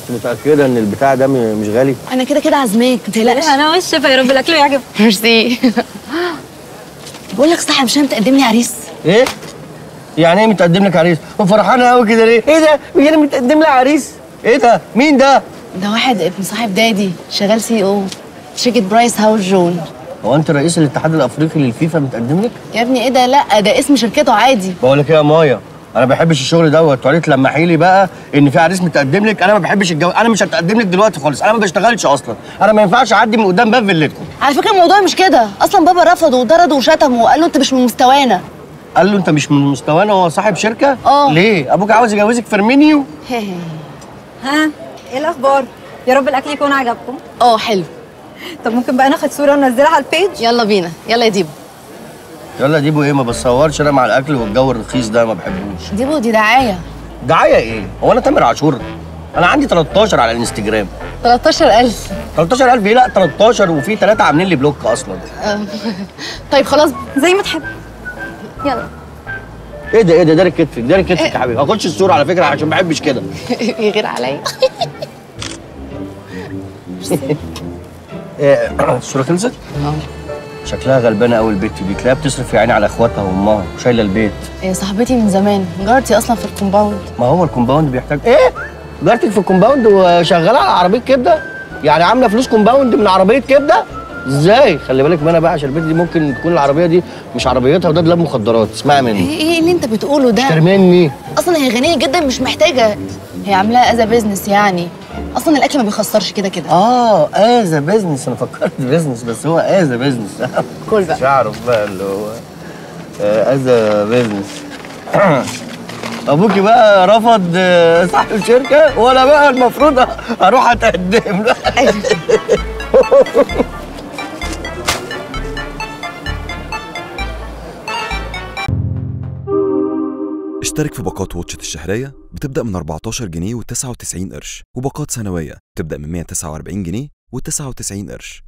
متاكده ان البتاع ده م- مش غالي انا كده كده عازماك ما تقلقش انا والشفا يا رب الاكل يعجب ميرسي بقول لك صح مش متقدم لي عريس ايه يعني ايه متقدم لك عريس وفرحانه قوي كده ليه ايه ده مين اللي متقدم لي عريس ايه ده مين ده ده واحد ابن صاحب دادي شغال سي او شركه برايس هاوس جون هو انت رئيس الاتحاد الافريقي للفيفا متقدم لك يا ابني ايه ده لا ده اسم شركته عادي بقول لك ايه يا مايا انا ما بحبش الشغل دوت تقعدي تلمحي لي بقى ان في عريس متقدم لك انا ما بحبش الجو انا مش هتقدم لك دلوقتي خالص انا ما بشتغلش اصلا انا ما ينفعش اعدي من قدام باب فيلتكم على فكره الموضوع مش كده اصلا بابا رفضه وطرده وشتمه وقال له انت مش من مستوانا قال له انت مش من مستوانا هو صاحب شركه اه. ليه ابوك عاوز يجوزك فيرمينيو ها ايه الاخبار يا رب الاكل يكون عجبكم اه حلو طب ممكن بقى ناخد صوره وننزلها على البيج يلا بينا يلا يا ديبو يلا ديبو ايه ما بتصورش انا مع الاكل والجو الرخيص ده ما بحبوش ديبو دي دعايه دعايه ايه هو انا تامر عاشور انا عندي 13 على الانستجرام 13000 13000 ايه لا 13 وفي ثلاثه عاملين لي بلوك اصلا طيب خلاص زي ما تحب يلا ايه ده ايه ده داري كتفك داري كتفك يا حبيبي ما اخدش الصوره على فكره عشان ما بحبش كده يغير عليا إيه، الصوره خلصت شكلها غلبانه قوي البت دي تلاقيها بتصرف يا عيني على اخواتها وامها وشايله البيت هي صاحبتي من زمان جارتي اصلا في الكومباوند ما هو الكومباوند بيحتاج ايه جارتك في الكومباوند وشغاله على عربيه كبده يعني عامله فلوس كومباوند من عربيه كبده ازاي خلي بالك منها بقى عشان البت دي ممكن تكون العربيه دي مش عربيتها وده دولاب مخدرات اسمعي مني ايه ايه اللي انت بتقوله ده اشتري مني اصلا هي غنيه جدا مش محتاجه هي عاملاها از بيزنس يعني اصلا الاكل ما بيخسرش كده كده اه از بيزنس انا فكرت بيزنس بس هو از بيزنس كل بقى مش هعرف بقى اللي هو از بيزنس ابوكي بقى رفض آه، صاحب الشركه وانا بقى المفروض اروح اتقدم له اشترك في باقات واتشت الشهرية بتبدأ من 14 جنيه و99 قرش وباقات سنوية بتبدأ من 149 جنيه و99 قرش